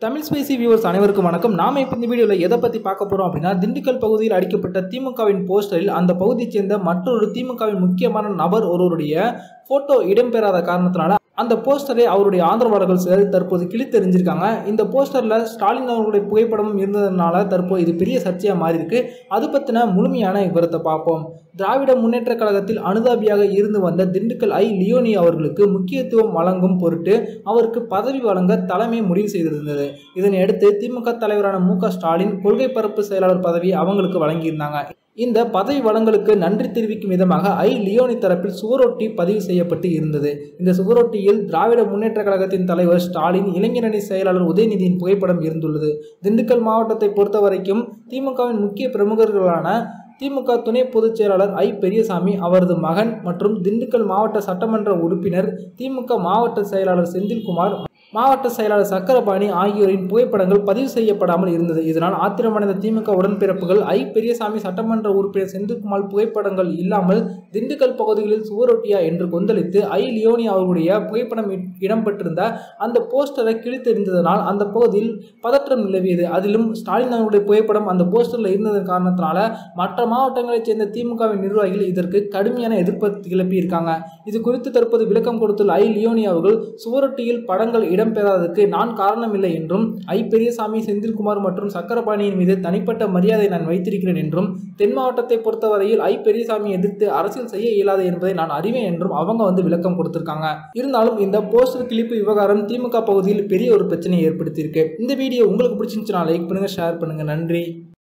Tamil spicy viewers அனைவருக்கும் வணக்கம் நாம இப்போ இந்த வீடியோவில் எதை பற்றி பார்க்க போகிறோம் அப்படின்னா திண்டுக்கல் பகுதியில் அடிக்கப்பட்ட திமுகவின் போஸ்டரில் அந்த பகுதியைச் சேர்ந்த மற்றொரு திமுகவின் முக்கியமான நபர் ஒருவருடைய ஃபோட்டோ இடம்பெறாத காரணத்தினால அந்த போஸ்டரை அவருடைய ஆதரவாளர்கள் சிலர் தற்போது கிழித்தெறிஞ்சிருக்காங்க இந்த போஸ்டரில் ஸ்டாலின் அவர்களுடைய புகைப்படமும் இருந்ததுனால தற்போது இது பெரிய சர்ச்சையாக மாறி இருக்கு அது பற்றின முழுமையான விவரத்தை பார்ப்போம் திராவிட முன்னேற்ற கழகத்தில் அனுதாபியாக இருந்து வந்த திண்டுக்கல் ஐ லியோனி அவர்களுக்கு முக்கியத்துவம் வழங்கும் பொருட்டு அவருக்கு பதவி வழங்க தலைமை முடிவு செய்திருந்தது இதனையடுத்து திமுக தலைவரான மு க ஸ்டாலின் கொள்கை பரப்பு செயலாளர் பதவி அவங்களுக்கு வழங்கியிருந்தாங்க இந்த பதவி வழங்கலுக்கு நன்றி தெரிவிக்கும் விதமாக ஐ லியோனி தரப்பில் சுவரொட்டி பதிவு செய்யப்பட்டு இருந்தது இந்த சுவரொட்டியில் திராவிட முன்னேற்ற கழகத்தின் தலைவர் ஸ்டாலின் இளைஞரணி செயலாளர் உதயநிதியின் புகைப்படம் இருந்துள்ளது திண்டுக்கல் மாவட்டத்தை பொறுத்த வரைக்கும் திமுகவின் முக்கிய பிரமுகர்களான திமுக துணை பொதுச் செயலாளர் ஐ பெரியசாமி அவரது மகன் மற்றும் திண்டுக்கல் மாவட்ட சட்டமன்ற உறுப்பினர் திமுக மாவட்ட செயலாளர் செந்தில்குமார் மாவட்ட செயலாளர் சக்கரபாணி ஆகியோரின் புகைப்படங்கள் பதிவு செய்யப்படாமல் இருந்தது இதனால் ஆத்திரமடைந்த திமுக உடன்பிறப்புகள் ஐ பெரியசாமி சட்டமன்ற உறுப்பினர் செந்தில்குமார் புகைப்படங்கள் இல்லாமல் திண்டுக்கல் பகுதிகளில் சுவரொட்டியா என்று கொந்தளித்து ஐ லியோனி அவர்களுடைய புகைப்படம் இ- இடம்பெற்றிருந்த அந்த போஸ்டரை கிழித்தெறிந்ததனால் அந்த பகுதியில் பதற்றம் நிலவியது அதிலும் ஸ்டாலின் அவருடைய புகைப்படம் அந்த போஸ்டரில் இருந்ததன் காரணத்தினால மற்ற மாவட்டங்களைச் சேர்ந்த திமுகவின் நிர்வாகிகள் இதற்கு கடுமையான எதிர்ப்பு கிளப்பியிருக்காங்க இது குறித்து தற்போது விளக்கம் கொடுத்துள்ள ஐ லியோனி அவர்கள் சுவரொட்டியில் படங்கள் இடம்பெறாததற்கு நான் காரணமில்லை என்றும் ஐ பெரியசாமி செந்தில்குமார் மற்றும் சக்கரபாணியின் மீது தனிப்பட்ட மரியாதை நான் வைத்திருக்கிறேன் என்றும் தென் மாவட்டத்தை பொறுத்தவரையில் ஐ பெரியசாமி எதிர்த்து அரசியல் செய்ய இயலாது என்பதை நான் அறிவேன் என்றும் அவங்க வந்து விளக்கம் கொடுத்திருக்காங்க இருந்தாலும் இந்த போஸ்டர் கிளிப்பு விவகாரம் திமுக பகுதியில் பெரிய ஒரு பிரச்சனையை ஏற்படுத்தியிருக்கு இந்த வீடியோ உங்களுக்கு பிடிச்சிருந்துச்சுன்னா லைக் பண்ணுங்க ஷேர் பண்ணுங்க நன்றி